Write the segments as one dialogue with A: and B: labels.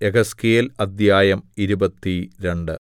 A: യെഹെസ്കേൽ അദ്ധ്യായം ഇരുപത്തിരണ്ട്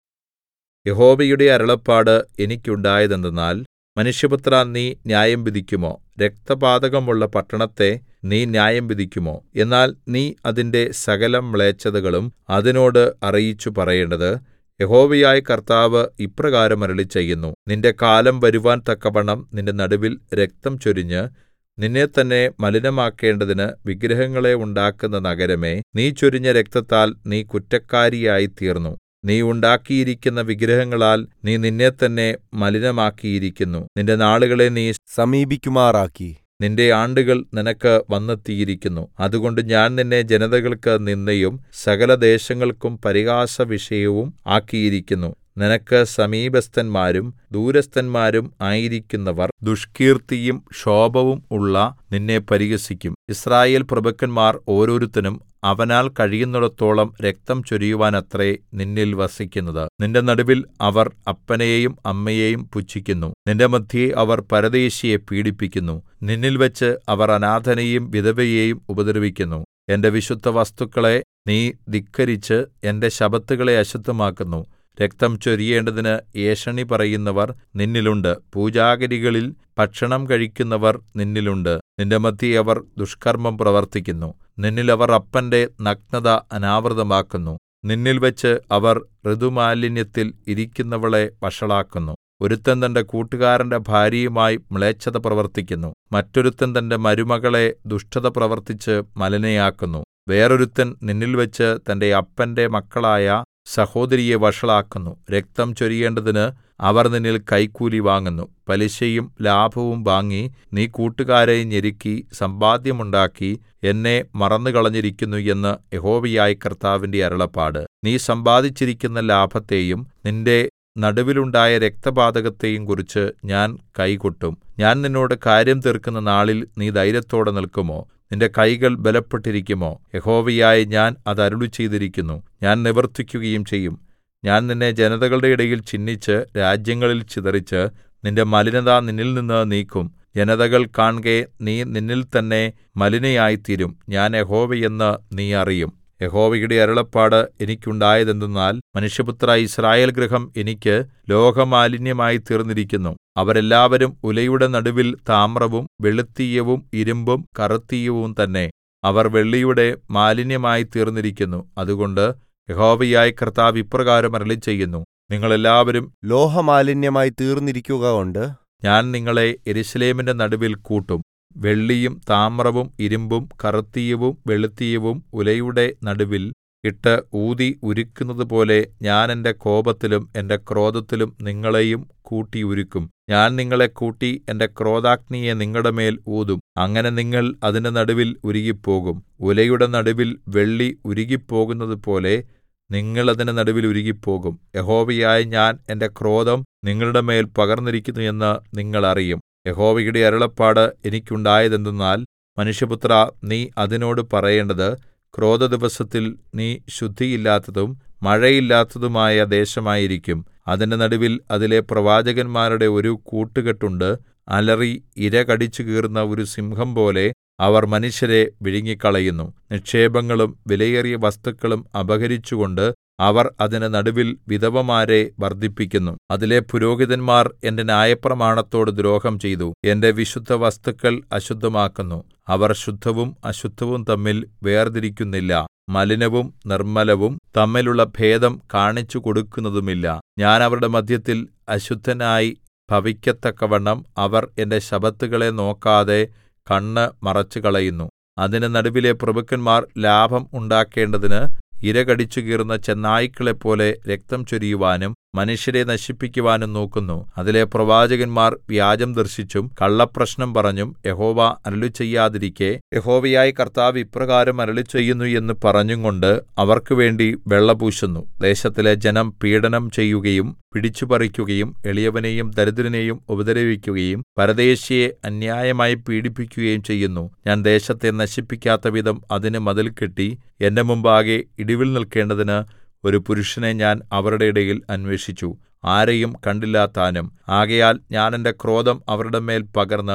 A: യഹോവയുടെ അരുളപ്പാട് എനിക്കുണ്ടായതെന്തെന്നാൽ മനുഷ്യപുത്രാ നീ ന്യായം വിധിക്കുമോ രക്തപാതകമുള്ള പട്ടണത്തെ നീ ന്യായം വിധിക്കുമോ എന്നാൽ നീ അതിന്റെ സകലമ്ലേച്ഛതകളും അതിനോട് അറിയിച്ചു പറയേണ്ടത് യഹോവയായ കർത്താവ് ഇപ്രകാരം അരുളിച്ചെയ്യുന്നു നിന്റെ കാലം വരുവാൻ തക്കവണ്ണം നിന്റെ നടുവിൽ രക്തം ചൊരിഞ്ഞ് നിന്നെത്തന്നെ മലിനമാക്കേണ്ടതിന് വിഗ്രഹങ്ങളെ ഉണ്ടാക്കുന്ന നഗരമേ നീ ചൊരിഞ്ഞ രക്തത്താൽ നീ കുറ്റക്കാരിയായിത്തീർന്നു നീ ഉണ്ടാക്കിയിരിക്കുന്ന വിഗ്രഹങ്ങളാൽ നീ നിന്നെത്തന്നെ മലിനമാക്കിയിരിക്കുന്നു നിന്റെ നാളുകളെ നീ
B: സമീപിക്കുമാറാക്കി
A: നിന്റെ ആണ്ടുകൾ നിനക്ക് വന്നെത്തിയിരിക്കുന്നു അതുകൊണ്ട് ഞാൻ നിന്നെ ജനതകൾക്ക് നിന്ദയും സകലദേശങ്ങൾക്കും പരിഹാസവിഷയവും ആക്കിയിരിക്കുന്നു നിനക്ക് സമീപസ്ഥന്മാരും ദൂരസ്ഥന്മാരും ആയിരിക്കുന്നവർ ദുഷ്കീർത്തിയും ശോഭവും ഉള്ള നിന്നെ പരിഹസിക്കും യിസ്രായേൽ പ്രഭുക്കന്മാർ ഓരോരുത്തനും അവനാൽ കഴിയുന്നിടത്തോളം രക്തം ചൊരിയുവാനത്രേ നിന്നിൽ വസിക്കുന്നത് നിന്റെ നടുവിൽ അവർ അപ്പനെയും അമ്മയെയും പുച്ഛിക്കുന്നു നിന്റെ മദ്ധ്യേ അവർ പരദേശിയെ പീഡിപ്പിക്കുന്നു നിന്നിൽവച്ച് അവർ അനാഥനെയും വിധവയെയും ഉപദ്രവിക്കുന്നു എന്റെ വിശുദ്ധവസ്തുക്കളെ നീ ധിക്കരിച്ച് എന്റെ ശബ്ബത്തുകളെ അശുദ്ധമാക്കുന്നു രക്തം ചൊരിയേണ്ടതിന് ഏഷണി പറയുന്നവർ നിന്നിലുണ്ട് പൂജാഗിരികളിൽ ഭക്ഷണം കഴിക്കുന്നവർ നിന്നിലുണ്ട് നിന്റെ മദ്ധ്യേ അവർ ദുഷ്കർമ്മം പ്രവർത്തിക്കുന്നു നിന്നിൽ അവർ അപ്പന്റെ നഗ്നത അനാവൃതമാക്കുന്നു നിന്നിൽവച്ച് അവർ ഋതുമാലിന്യത്തിൽ ഇരിക്കുന്നവളെ വഷളാക്കുന്നു ഒരുത്തൻ തന്റെ കൂട്ടുകാരന്റെ ഭാര്യയുമായി മ്ലേച്ഛത പ്രവർത്തിക്കുന്നു മറ്റൊരുത്തൻ തന്റെ മരുമകളെ ദുഷ്ടത പ്രവർത്തിച്ച് മലിനയാക്കുന്നു വേറൊരുത്തൻ നിന്നിൽവച്ച് തന്റെ അപ്പന്റെ മക്കളായ സഹോദരിയെ വഷളാക്കുന്നു രക്തം ചൊരിയേണ്ടതിന് അവർ നിന്നിൽ കൈക്കൂലി വാങ്ങുന്നു പലിശയും ലാഭവും വാങ്ങി നീ കൂട്ടുകാരെ ഞെരുക്കി സമ്പാദ്യമുണ്ടാക്കി എന്നെ മറന്നുകളഞ്ഞിരിക്കുന്നു എന്ന് യഹോവയായ കർത്താവിന്റെ അരുളപ്പാട് നീ സമ്പാദിച്ചിരിക്കുന്ന ലാഭത്തെയും നിന്റെ നടുവിലുണ്ടായ രക്തപാതകത്തെയും കുറിച്ച് ഞാൻ കൈകൊട്ടും ഞാൻ നിന്നോട് കാര്യം തീർക്കുന്ന നാളിൽ നീ ധൈര്യത്തോടെ നിൽക്കുമോ നിന്റെ കൈകൾ ബലപ്പെട്ടിരിക്കുമോ യഹോവയായ ഞാൻ അത് അരുളിച്ചെയ്തിരിക്കുന്നു ഞാൻ നിവർത്തിക്കുകയും ചെയ്യും ഞാൻ നിന്നെ ജനതകളുടെ ഇടയിൽ ചിന്നിച്ച് രാജ്യങ്ങളിൽ ചിതറിച്ച് നിന്റെ മലിനത നിന്നിൽനിന്ന് നീക്കും ജനതകൾ കാൺകെ നീ നിന്നിൽ തന്നെ മലിനയായിത്തീരും ഞാൻ യഹോവയെന്ന് നീ അറിയും യഹോവയുടെ അരുളപ്പാട് എനിക്കുണ്ടായതെന്തെന്നാൽ മനുഷ്യപുത്ര യിസ്രായേൽ ഗൃഹം എനിക്ക് ലോകമാലിന്യമായി തീർന്നിരിക്കുന്നു അവരെല്ലാവരും ഉലയുടെ നടുവിൽ താമ്രവും വെളുത്തീയവും ഇരുമ്പും കറുത്തീയവും തന്നെ അവർ വെള്ളിയുടെ മാലിന്യമായി തീർന്നിരിക്കുന്നു അതുകൊണ്ട് യഹോവയായ കർത്താവ് ഇപ്രകാരം അരുളിച്ചെയ്യുന്നു നിങ്ങൾ എല്ലാവരും
B: ലോഹമാലിന്യമായി തീർന്നിരിക്കുക കൊണ്ട്
A: ഞാൻ നിങ്ങളെ യെരൂശലേമിന്റെ നടുവിൽ കൂട്ടും വെള്ളിയും താമ്രവും ഇരുമ്പും കറുത്തീയവും വെളുത്തീയവും ഉലയുടെ നടുവിൽ ഇട്ട് ഊതി ഉരുക്കുന്നതുപോലെ ഞാൻ എന്റെ കോപത്തിലും എന്റെ ക്രോധത്തിലും നിങ്ങളെയും കൂട്ടി ഉരുക്കും ഞാൻ നിങ്ങളെ കൂട്ടി എന്റെ ക്രോധാഗ്നിയെ നിങ്ങളുടെ മേൽ ഊതും അങ്ങനെ നിങ്ങൾ അതിന്റെ നടുവിൽ ഉരുകിപ്പോകും ഉലയുടെ നടുവിൽ വെള്ളി ഉരുകിപ്പോകുന്നതുപോലെ നിങ്ങൾ അതിന്റെ നടുവിൽ ഉരുകിപ്പോകും യഹോവയായ ഞാൻ എന്റെ ക്രോധം നിങ്ങളുടെ മേൽ പകർന്നിരിക്കുന്നു എന്ന് നിങ്ങൾ അറിയും യഹോവയുടെ അരുളപ്പാട് എനിക്കുണ്ടായതെന്തെന്നാൽ മനുഷ്യപുത്രാ നീ അതിനോട് പറയേണ്ടത് ക്രോധദിവസത്തിൽ നീ ശുദ്ധിയില്ലാത്തതും മഴയില്ലാത്തതുമായ ദേശമായിരിക്കും അതിന്റെ നടുവിൽ അതിലെ പ്രവാചകന്മാരുടെ ഒരു കൂട്ടുകെട്ടുണ്ട് അലറി ഇര കടിച്ചു കീറുന്ന ഒരു സിംഹം പോലെ അവർ മനുഷ്യരെ വിഴുങ്ങിക്കളയുന്നു നിക്ഷേപങ്ങളും വിലയേറിയ വസ്തുക്കളും അപഹരിച്ചുകൊണ്ട് അവർ അതിന്റെ നടുവിൽ വിധവമാരെ വർദ്ധിപ്പിക്കുന്നു അതിലെ പുരോഹിതന്മാർ എന്റെ ന്യായപ്രമാണത്തോട് ദ്രോഹം ചെയ്തു എന്റെ വിശുദ്ധ വസ്തുക്കൾ അശുദ്ധമാക്കുന്നു അവർ ശുദ്ധവും അശുദ്ധവും തമ്മിൽ വേർതിരിക്കുന്നില്ല മലിനവും നിർമ്മലവും തമ്മിലുള്ള ഭേദം കാണിച്ചു കൊടുക്കുന്നതുമില്ല ഞാൻ അവരുടെ മധ്യത്തിൽ അശുദ്ധനായി ഭവിക്കത്തക്കവണ്ണം അവർ എന്റെ ശബത്തുകളെ നോക്കാതെ കണ്ണ് മറച്ചുകളയുന്നു അതിന്റെ നടുവിലെ പ്രഭുക്കന്മാർ ലാഭം ഉണ്ടാക്കേണ്ടതിന് ഇര കടിച്ചുകീറുന്ന ചെന്നായ്ക്കളെപ്പോലെ രക്തം ചൊരിയുവാനും മനുഷ്യരെ നശിപ്പിക്കുവാനും നോക്കുന്നു അതിലെ പ്രവാചകന്മാർ വ്യാജം ദർശിച്ചും കള്ളപ്രശ്നം പറഞ്ഞും യഹോവ അരുളിച്ചെയ്യാതിരിക്കെ യഹോവയായ കർത്താവ് ഇപ്രകാരം അരുളിച്ചെയ്യുന്നു എന്ന് പറഞ്ഞുംകൊണ്ട് അവർക്ക് വേണ്ടി വെള്ള പൂശുന്നു ദേശത്തിലെ ജനം പീഡനം ചെയ്യുകയും പിടിച്ചുപറിക്കുകയും എളിയവനെയും ദരിദ്രനെയും ഉപദ്രവിക്കുകയും പരദേശിയെ അന്യായമായി പീഡിപ്പിക്കുകയും ചെയ്യുന്നു ഞാൻ ദേശത്തെ നശിപ്പിക്കാത്ത വിധം അതിന് മതിൽ കെട്ടി എന്റെ മുമ്പാകെ ഇടിവിൽ നിൽക്കേണ്ടതിന് ഒരു പുരുഷനെ ഞാൻ അവരുടെ ഇടയിൽ അന്വേഷിച്ചു ആരെയും കണ്ടില്ല താനും ആകയാൽ ഞാൻ എന്റെ ക്രോധം അവരുടെ മേൽ പകർന്ന്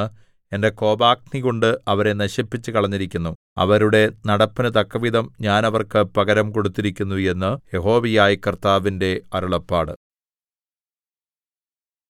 A: എന്റെ കോപാഗ്നികൊണ്ട് അവരെ നശിപ്പിച്ചുകളഞ്ഞിരിക്കുന്നു അവരുടെ നടപ്പിന് തക്കവിധം ഞാൻ അവർക്ക് പകരം കൊടുത്തിരിക്കുന്നു എന്ന് യഹോവയായ കർത്താവിന്റെ അരുളപ്പാട്